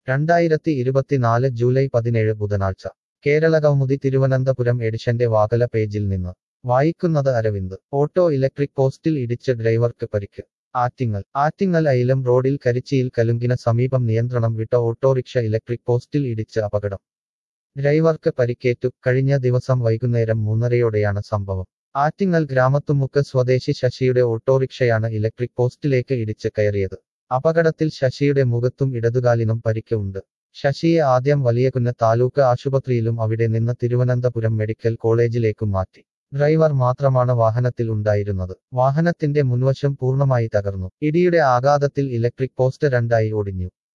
രണ്ടായിരത്തി ഇരുപത്തിനാല് ജൂലൈ പതിനേഴ് ബുധനാഴ്ച കേരളകൗമുദി തിരുവനന്തപുരം എഡിഷന്റെ വാകല പേജിൽ നിന്ന് വായിക്കുന്നത് അരവിന്ദ് ഓട്ടോ ഇലക്ട്രിക് പോസ്റ്റിൽ ഇടിച്ച് ഡ്രൈവർക്ക് പരിക്ക് ആറ്റിങ്ങൽ ആറ്റിങ്ങൽ ഐലം റോഡിൽ കരിച്ചിയിൽ കലുങ്കിന് സമീപം നിയന്ത്രണം വിട്ട ഓട്ടോറിക്ഷ ഇലക്ട്രിക് പോസ്റ്റിൽ ഇടിച്ച് അപകടം ഡ്രൈവർക്ക് പരിക്കേറ്റു കഴിഞ്ഞ ദിവസം വൈകുന്നേരം മൂന്നരയോടെയാണ് സംഭവം ആറ്റിങ്ങൽ ഗ്രാമത്തുമുക്ക് സ്വദേശി ശശിയുടെ ഓട്ടോറിക്ഷയാണ് ഇലക്ട്രിക് പോസ്റ്റിലേക്ക് ഇടിച്ച് കയറിയത് അപകടത്തിൽ ശശിയുടെ മുഖത്തും ഇടതുകാലിനും പരിക്ക് ഉണ്ട് ശശിയെ ആദ്യം വലിയകുന്ന് താലൂക്ക് ആശുപത്രിയിലും അവിടെ നിന്ന് തിരുവനന്തപുരം മെഡിക്കൽ കോളേജിലേക്കും മാറ്റി ഡ്രൈവർ മാത്രമാണ് വാഹനത്തിൽ ഉണ്ടായിരുന്നത് വാഹനത്തിന്റെ മുൻവശം പൂർണ്ണമായി തകർന്നു ഇടിയുടെ ആഘാതത്തിൽ ഇലക്ട്രിക് പോസ്റ്റ് രണ്ടായി ഒടിഞ്ഞു